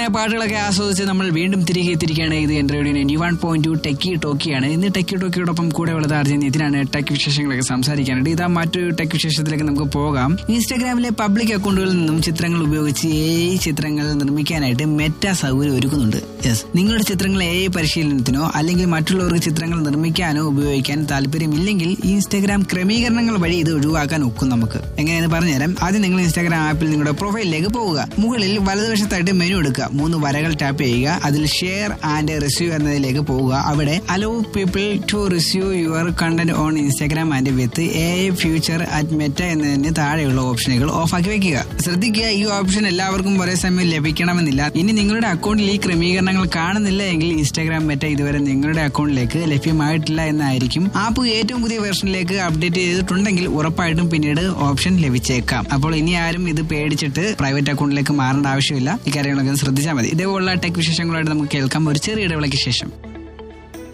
പാട്ടുകളൊക്കെ ആസ്വദിച്ച് നമ്മൾ വീണ്ടും തിരികെ എത്തിയിരിക്കുകയാണ് ഇത് എന്റെ radio ninety one point two techie ടോക്കിയാണ് ഇന്ന് ടെക്കി ടോക്കിയോടൊപ്പം കൂടെ ഉള്ളത് അർജുൻ ഇതിനാണ് ടെക് വിശേഷങ്ങളൊക്കെ സംസാരിക്കാനുണ്ട് ഇതാ മറ്റൊരു ടെക് വിശേഷത്തിലേക്ക് നമുക്ക് പോകാം ഇൻസ്റ്റാഗ്രാമിലെ പബ്ലിക് അക്കൗണ്ടുകളിൽ നിന്നും ചിത്രങ്ങൾ ഉപയോഗിച്ച് എ ചിത്രങ്ങൾ നിർമ്മിക്കാനായിട്ട് മെറ്റ സൗകര്യം ഒരുക്കുന്നുണ്ട് യെസ് നിങ്ങളുടെ ചിത്രങ്ങൾ എ പരിശീലനത്തിനോ അല്ലെങ്കിൽ മറ്റുള്ളവർക്ക് ചിത്രങ്ങൾ നിർമ്മിക്കാനോ ഉപയോഗിക്കാൻ താല്പര്യമില്ലെങ്കിൽ ഇൻസ്റ്റാഗ്രാം ക്രമീകരണങ്ങൾ വഴി ഇത് ഒഴിവാക്കാൻ ഒക്കും നമുക്ക് എങ്ങനെയെന്ന് പറഞ്ഞുതരാം ആദ്യം നിങ്ങൾ ഇൻസ്റ്റാഗ്രാം ആപ്പിൽ നിങ്ങളുടെ പ്രൊഫൈലിലേക്ക് പോവുക മുകളിൽ വലതുവശത്തായിട്ട് മെനു എടുക്കുക മൂന്ന് വരകൾ ടാപ്പ് ചെയ്യുക അതിൽ ഷെയർ ആൻഡ് റിസ്യൂ എന്നതിലേക്ക് പോവുക അവിടെ allow people to reuse your content on Instagram and with a future at Meta എന്നതിന് താഴെയുള്ള ഓപ്ഷനുകൾ ഓഫാക്കി വെക്കുക ശ്രദ്ധിക്കുക ഈ ഓപ്ഷൻ എല്ലാവർക്കും ഒരേ സമയം ലഭിക്കണമെന്നില്ല ഇനി നിങ്ങളുടെ അക്കൗണ്ടിൽ ഈ ക്രമീകരണങ്ങൾ കാണുന്നില്ല എങ്കിൽ ഇൻസ്റ്റാഗ്രാം മെറ്റ ഇതുവരെ നിങ്ങളുടെ അക്കൗണ്ടിലേക്ക് ലഭ്യമായിട്ടില്ല എന്നായിരിക്കും ആപ്പ് ഏറ്റവും പുതിയ വെർഷനിലേക്ക് അപ്ഡേറ്റ് ചെയ്തിട്ടുണ്ടെങ്കിൽ ഉറപ്പായിട്ടും പിന്നീട് ഓപ്ഷൻ ലഭിച്ചേക്കാം അപ്പോൾ ഇനി ആരും ഇത് പേടിച്ചിട്ട് പ്രൈവറ്റ് അക്കൗണ്ടിലേക്ക് മാറേണ്ട ആവശ്യമില്ല ഈ കാര്യങ്ങളൊക്കെ ഒന്ന് ശ്രദ്ധിച്ചാൽ മതി ഇതേപോലുള്ള ടെക് വിശേഷങ്ങളായിട്ട് നമുക്ക് കേൾക്കാം ഒരു ചെറിയ ഇടവേളയ്ക്ക് ശേഷം